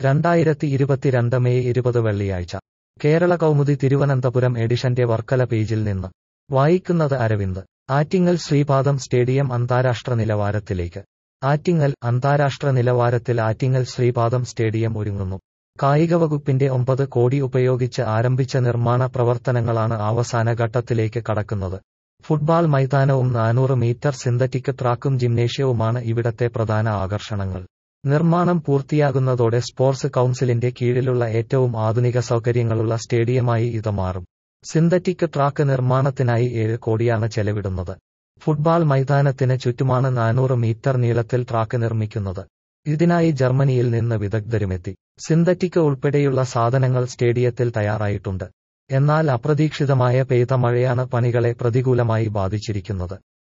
രണ്ടായിരത്തി ഇരുപത്തിരണ്ട് മെയ് ഇരുപത് വെള്ളിയാഴ്ച കേരള കൗമുദി തിരുവനന്തപുരം എഡിഷന്റെ വർക്കല പേജിൽ നിന്ന് വായിക്കുന്നത് അരവിന്ദ് ആറ്റിങ്ങൽ ശ്രീപാദം സ്റ്റേഡിയം അന്താരാഷ്ട്ര നിലവാരത്തിലേക്ക് ആറ്റിങ്ങൽ അന്താരാഷ്ട്ര നിലവാരത്തിൽ ആറ്റിങ്ങൽ ശ്രീപാദം സ്റ്റേഡിയം ഒരുങ്ങുന്നു കായിക വകുപ്പിന്റെ ഒമ്പത് കോടി ഉപയോഗിച്ച് ആരംഭിച്ച നിർമ്മാണ പ്രവർത്തനങ്ങളാണ് അവസാന ഘട്ടത്തിലേക്ക് കടക്കുന്നത് ഫുട്ബാൾ മൈതാനവും നാനൂറ് മീറ്റർ സിന്തറ്റിക് ട്രാക്കും ജിംനേഷ്യവുമാണ് ഇവിടത്തെ പ്രധാന ആകർഷണങ്ങൾ നിർമ്മാണം പൂർത്തിയാകുന്നതോടെ സ്പോർട്സ് കൗൺസിലിന്റെ കീഴിലുള്ള ഏറ്റവും ആധുനിക സൗകര്യങ്ങളുള്ള സ്റ്റേഡിയമായി ഇത് മാറും സിന്തറ്റിക് ട്രാക്ക് നിർമ്മാണത്തിനായി ഏഴ് കോടിയാണ് ചെലവിടുന്നത് ഫുട്ബാൾ മൈതാനത്തിന് ചുറ്റുമാണ് നാനൂറ് മീറ്റർ നീളത്തിൽ ട്രാക്ക് നിർമ്മിക്കുന്നത് ഇതിനായി ജർമ്മനിയിൽ നിന്ന് വിദഗ്ധരുമെത്തി സിന്തറ്റിക് ഉൾപ്പെടെയുള്ള സാധനങ്ങൾ സ്റ്റേഡിയത്തിൽ തയ്യാറായിട്ടുണ്ട് എന്നാൽ അപ്രതീക്ഷിതമായ പെയ്ത മഴയാണ് പണികളെ പ്രതികൂലമായി ബാധിച്ചിരിക്കുന്നത്